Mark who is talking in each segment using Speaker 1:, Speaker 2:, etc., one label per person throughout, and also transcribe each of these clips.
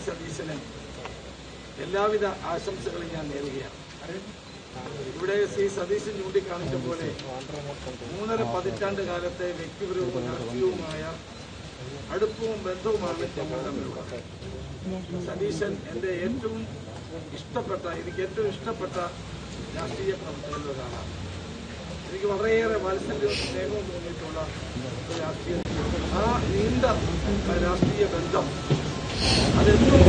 Speaker 1: സതീശന് എല്ലാവിധ ആശംസകളും ഞാൻ നേരുകയാണ് ഇവിടെ ശ്രീ സതീശൻ ചൂണ്ടിക്കാണിച്ച പോലെ മൂന്നര പതിറ്റാണ്ട് കാലത്തെ വ്യക്തിപരവും രാഷ്ട്രീയവുമായ അടുപ്പവും ബന്ധവുമാണ് ഞങ്ങൾ തമ്മിലുള്ളത് സതീശൻ എൻ്റെ ഏറ്റവും ഇഷ്ടപ്പെട്ട എനിക്ക് ഏറ്റവും ഇഷ്ടപ്പെട്ട രാഷ്ട്രീയ പ്രവർത്തകരിൽ ഒരാളാണ് എനിക്ക് വളരെയേറെ വാത്സല്യവും സ്നേഹവും തോന്നിയിട്ടുള്ള ഒരു രാഷ്ട്രീയ ആ നീണ്ട രാഷ്ട്രീയ ബന്ധം അതെന്നും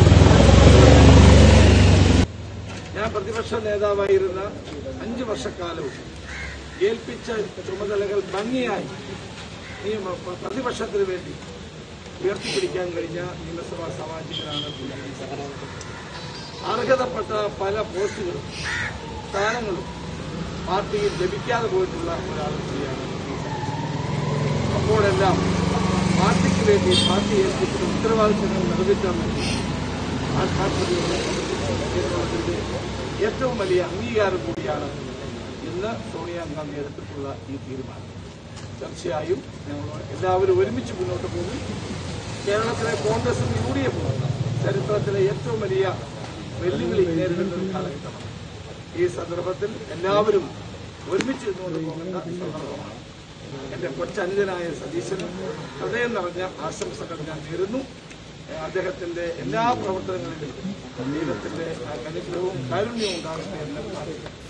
Speaker 1: ഞാൻ പ്രതിപക്ഷ നേതാവായിരുന്ന അഞ്ചു വർഷക്കാലവും ഏൽപ്പിച്ച ചുമതലകൾ ഭംഗിയായി നിയമ പ്രതിപക്ഷത്തിന് വേണ്ടി ഉയർത്തിപ്പിടിക്കാൻ കഴിഞ്ഞ നിയമസഭാ സാമാജികനാണ് പുള്ളി. അർഹതപ്പെട്ട പല പോസ്റ്റുകളും സ്ഥാനങ്ങളും പാർട്ടിയിൽ ലഭിക്കാതെ പോയിട്ടുള്ള ഒരാൾ കൂടിയാണ് അപ്പോഴെല്ലാം പാർട്ടിക്ക് വേണ്ടി പാർട്ടി ഏൽപ്പിക്കുന്ന ഉത്തരവാദിത്തങ്ങൾ നിറവേറ്റാൻ വേണ്ടി ആത്മാർത്ഥതയോടെ കേരളത്തിന്റെ ഏറ്റവും വലിയ അംഗീകാരം കൂടിയാണ് ഇന്ന് സോണിയാഗാന്ധി എടുത്തിട്ടുള്ള ഈ തീരുമാനം തീർച്ചയായും ഞങ്ങൾ എല്ലാവരും ഒരുമിച്ച് മുന്നോട്ട് പോകും കേരളത്തിലെ കോൺഗ്രസും യു ഡി എഫും ചരിത്രത്തിലെ ഏറ്റവും വലിയ വെല്ലുവിളി നേരിടുന്ന ഒരു കാലഘട്ടമാണ് ഈ സന്ദർഭത്തിൽ എല്ലാവരും ഒരുമിച്ച് നിന്നുകൊണ്ട് പോകുന്ന സന്ദർഭമാണ് എന്റെ കൊച്ചനുജനായ സതീശന് ഹൃദയം നിറഞ്ഞ ആശംസകൾ ഞാൻ നേരുന്നു ഏഹ് അദ്ദേഹത്തിന്റെ എല്ലാ പ്രവർത്തനങ്ങളിലും ദൈവത്തിന്റെ അനുഗ്രഹവും കാരുണ്യവും ഉണ്ടാകട്ടെ എന്ന് പ്രാർത്ഥിക്കുന്നു